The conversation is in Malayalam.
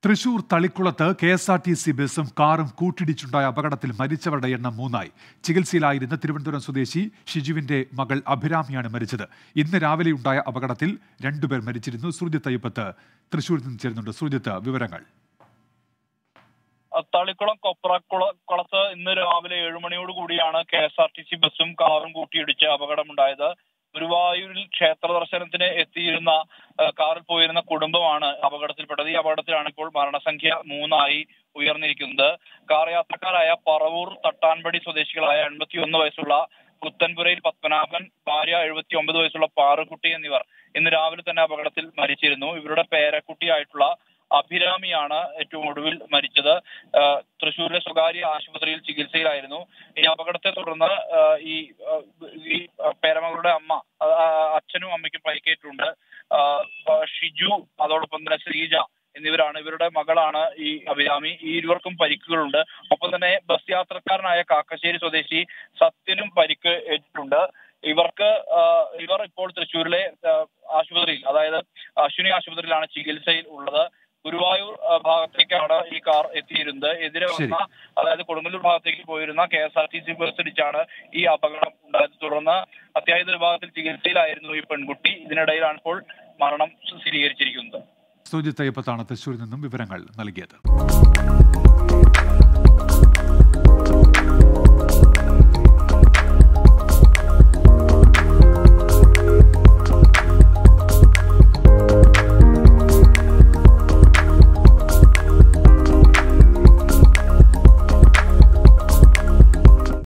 തൃശൂർ തളിക്കുളത്ത് K S R T C ബസും കാറും കൂട്ടിയിടിച്ചുണ്ടായ അപകടത്തിൽ മരിച്ചവരുടെ എണ്ണം മൂന്നായി ചികിത്സയിലായിരുന്ന തിരുവനന്തപുരം സ്വദേശി ഷിജുവിന്റെ മകൾ അഭിരാമിയാണ് മരിച്ചത് ഇന്ന് രാവിലെയുണ്ടായ അപകടത്തിൽ രണ്ടുപേർ മരിച്ചിരുന്നു സൂര്യത്ത് അയ്യപ്പത്ത് തൃശൂരിൽ നിന്ന് ചേരുന്നുണ്ട് സൂര്യത്ത് വിവരങ്ങൾ തളിക്കുളം കൊപ്രക്കുള കുളത്ത് ഇന്ന് രാവിലെ ഏഴു മണിയോട് കൂടിയാണ് K S R T C ബസ്സും കാറും കൂട്ടിയിടിച്ച് അപകടമുണ്ടായത് ഗുരുവായൂരിൽ ക്ഷേത്ര ദർശനത്തിന് എത്തിയിരുന്ന ഏഹ്, കാറിൽ പോയിരുന്ന കുടുംബമാണ് അപകടത്തിൽപ്പെട്ടത് ഈ അപകടത്തിലാണ് ഇപ്പോൾ മരണസംഖ്യ മൂന്നായി ഉയർന്നിരിക്കുന്നത് കാർ യാത്രക്കാരായ പറവൂർ തട്ടാൻപടി സ്വദേശികളായ എൺപത്തിയൊന്ന് വയസ്സുള്ള പുത്തൻപുരയിൽ പത്മനാഭൻ ഭാര്യ എഴുപത്തി ഒമ്പത് വയസ്സുള്ള പാറുകുട്ടി എന്നിവർ ഇന്ന് രാവിലെ തന്നെ അപകടത്തിൽ മരിച്ചിരുന്നു ഇവരുടെ പേരക്കുട്ടിയായിട്ടുള്ള അഭിരാമിയാണ് ഏറ്റവും ഒടുവിൽ മരിച്ചത് ആ, തൃശ്ശൂരിലെ സ്വകാര്യ ആശുപത്രിയിൽ ചികിത്സയിലായിരുന്നു ഈ അപകടത്തെ തുടർന്ന് ആ, ഈ ആ, ഈ പേരമകളുടെ അമ്മ ആ, ആ, അച്ഛനും അമ്മയ്ക്കും പരിക്കേറ്റിട്ടുണ്ട് ആ, ആ, ഷിജു അതോടൊപ്പം തന്നെ ശ്രീജ എന്നിവരാണ് ഇവരുടെ മകളാണ് ഈ അഭിരാമി ഈ ഇരുവർക്കും പരിക്കുകളുണ്ട് ഒപ്പം തന്നെ ബസ് യാത്രക്കാരനായ കാക്കശ്ശേരി സ്വദേശി സത്യനും പരിക്ക് ഏറ്റിട്ടുണ്ട് ഇവർക്ക് ആ, ഇവർ ഇപ്പോൾ തൃശ്ശൂരിലെ ആ, ആശുപത്രിയിൽ അതായത് അശ്വിനി ആശുപത്രിയിലാണ് ചികിത്സയിൽ ഉള്ളത് ഗുരുവായൂർ ആ, ഭാഗത്തേക്കാണ് ഈ കാർ എത്തിയിരുന്നത് എതിരെ വന്ന അതായത് കൊടുങ്ങല്ലൂർ ഭാഗത്തേക്ക് പോയിരുന്ന K S R T C bus ഇടിച്ചാണ് ഈ അപകടം ഉണ്ടായത് തുടർന്ന് അത്യാഹിത വിഭാഗത്തിൽ ചികിത്സയിലായിരുന്നു ഈ പെൺകുട്ടി ഇതിനിടയിലാണ് ഇപ്പോൾ മരണം സ്ഥിരീകരിച്ചിരിക്കുന്നത് സൂര്യത്ത് അയ്യപ്പത്താണ് തൃശൂരിൽ നിന്നും വിവരങ്ങൾ നൽകിയത്